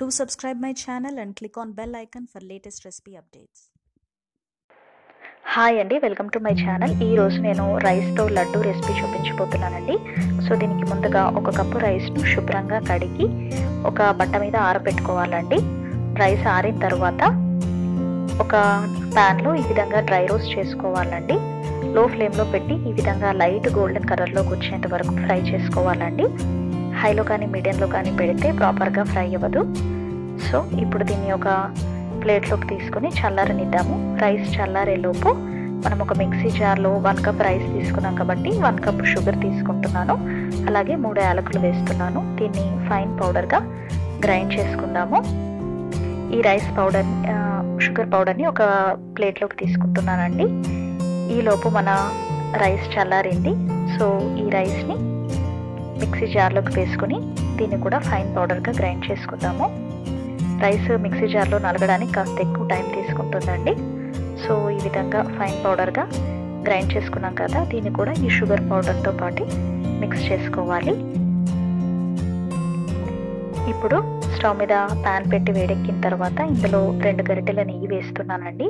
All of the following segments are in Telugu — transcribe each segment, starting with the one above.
Do subscribe my channel and click on bell icon for latest recipe updates. Hi అండి వెల్కమ్ టు మై ఛానల్ ఈ రోజు నేను రైస్తో లడ్డు రెసిపీ చూపించబోతున్నానండి సో దీనికి ముందుగా ఒక కప్పు రైస్ను శుభ్రంగా కడిగి ఒక బట్ట మీద ఆరబెట్టుకోవాలండి రైస్ ఆరిన తర్వాత ఒక ప్యాన్లో ఈ విధంగా డ్రై రోస్ట్ చేసుకోవాలండి లో ఫ్లేమ్లో పెట్టి ఈ విధంగా లైట్ గోల్డెన్ కలర్లోకి వచ్చేంత వరకు ఫ్రై చేసుకోవాలండి హైలో కానీ మీడియంలో కానీ పెడితే ప్రాపర్గా ఫ్రై అవ్వదు సో ఇప్పుడు దీన్ని ఒక ప్లేట్లోకి తీసుకొని చల్లారనిద్దాము రైస్ చల్లారేలోపు మనం ఒక మిక్సీ జార్లో వన్ కప్ రైస్ తీసుకున్నాం కాబట్టి వన్ కప్ షుగర్ తీసుకుంటున్నాను అలాగే మూడు యాలకులు వేస్తున్నాను దీన్ని ఫైన్ పౌడర్గా గ్రైండ్ చేసుకుందాము ఈ రైస్ పౌడర్ షుగర్ పౌడర్ని ఒక ప్లేట్లోకి తీసుకుంటున్నానండి ఈలోపు మన రైస్ చల్లారింది సో ఈ రైస్ని మిక్సీ జార్లోకి వేసుకుని దీన్ని కూడా ఫైన్ పౌడర్గా గ్రైండ్ చేసుకుందాము రైస్ మిక్సీ జార్లో నలగడానికి కాస్త ఎక్కువ టైం తీసుకుంటుందండి సో ఈ విధంగా ఫైన్ పౌడర్గా గ్రైండ్ చేసుకున్నాం కదా దీన్ని కూడా ఈ షుగర్ పౌడర్తో పాటు మిక్స్ చేసుకోవాలి ఇప్పుడు స్టవ్ మీద ప్యాన్ పెట్టి వేడెక్కిన తర్వాత ఇందులో రెండు గరిటెల నెయ్యి వేస్తున్నానండి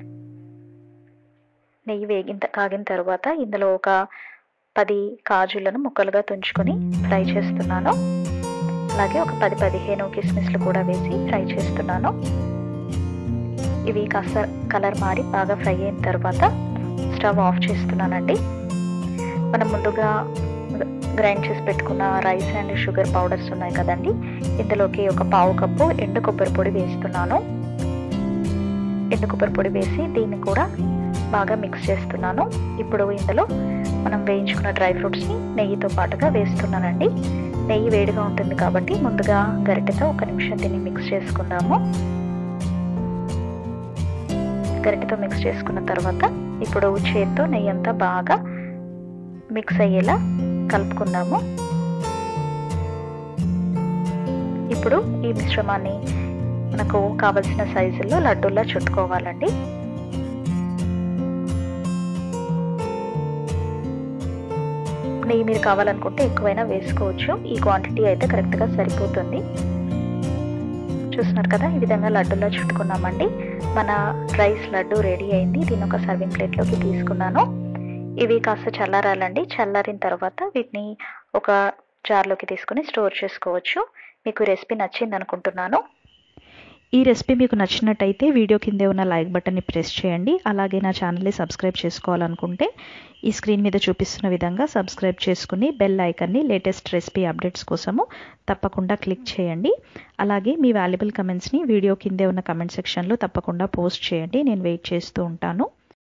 నెయ్యి వేగిన కాగిన తర్వాత ఇందులో ఒక పది కాజులను ముక్కలుగా తుంచుకొని ఫ్రై చేస్తున్నాను అలాగే ఒక పది పదిహేను కిస్మిస్లు కూడా వేసి ఫ్రై చేస్తున్నాను ఇవి కాస్త కలర్ మారి బాగా ఫ్రై అయిన తర్వాత స్టవ్ ఆఫ్ చేస్తున్నానండి మనం ముందుగా గ్రైండ్ చేసి పెట్టుకున్న రైస్ అండ్ షుగర్ పౌడర్స్ ఉన్నాయి కదండి ఇందులోకి ఒక పావు కప్పు ఎండు కొబ్బరి పొడి వేస్తున్నాను ఎండు కొబ్బరి పొడి వేసి దీన్ని కూడా బాగా మిక్స్ చేస్తున్నాను ఇప్పుడు ఇందులో మనం వేయించుకున్న డ్రై ఫ్రూట్స్ని నెయ్యితో పాటుగా వేస్తున్నానండి నెయ్యి వేడిగా ఉంటుంది కాబట్టి ముందుగా గరిటెతో ఒక నిమిషం దీన్ని మిక్స్ చేసుకుందాము గరిటెతో మిక్స్ చేసుకున్న తర్వాత ఇప్పుడు చేత్తో నెయ్యి అంతా బాగా మిక్స్ అయ్యేలా కలుపుకుందాము ఇప్పుడు ఈ మిశ్రమాన్ని మనకు కావలసిన సైజుల్లో లడ్డూలా చుట్టుకోవాలండి నెయ్యి మీరు కావాలనుకుంటే ఎక్కువైనా వేసుకోవచ్చు ఈ క్వాంటిటీ అయితే కరెక్ట్గా సరిపోతుంది చూస్తున్నారు కదా ఈ విధంగా లడ్డూలా చుట్టుకున్నామండి మన రైస్ లడ్డు రెడీ అయింది దీన్ని ఒక సర్వింగ్ ప్లేట్లోకి తీసుకున్నాను ఇవి కాస్త చల్లారాలండి చల్లారిన తర్వాత వీటిని ఒక జార్లోకి తీసుకుని స్టోర్ చేసుకోవచ్చు మీకు రెసిపీ నచ్చింది అనుకుంటున్నాను ఈ రెసిపీ మీకు నచ్చినట్టయితే వీడియో కిందే ఉన్న లైక్ బటన్ని ప్రెస్ చేయండి అలాగే నా ఛానల్ని సబ్స్క్రైబ్ చేసుకోవాలనుకుంటే ఈ స్క్రీన్ మీద చూపిస్తున్న విధంగా సబ్స్క్రైబ్ చేసుకుని బెల్ ఐకన్ని లేటెస్ట్ రెసిపీ అప్డేట్స్ కోసము తప్పకుండా క్లిక్ చేయండి అలాగే మీ వాల్యుబుల్ కమెంట్స్ని వీడియో కిందే ఉన్న కమెంట్ సెక్షన్లో తప్పకుండా పోస్ట్ చేయండి నేను వెయిట్ చేస్తూ ఉంటాను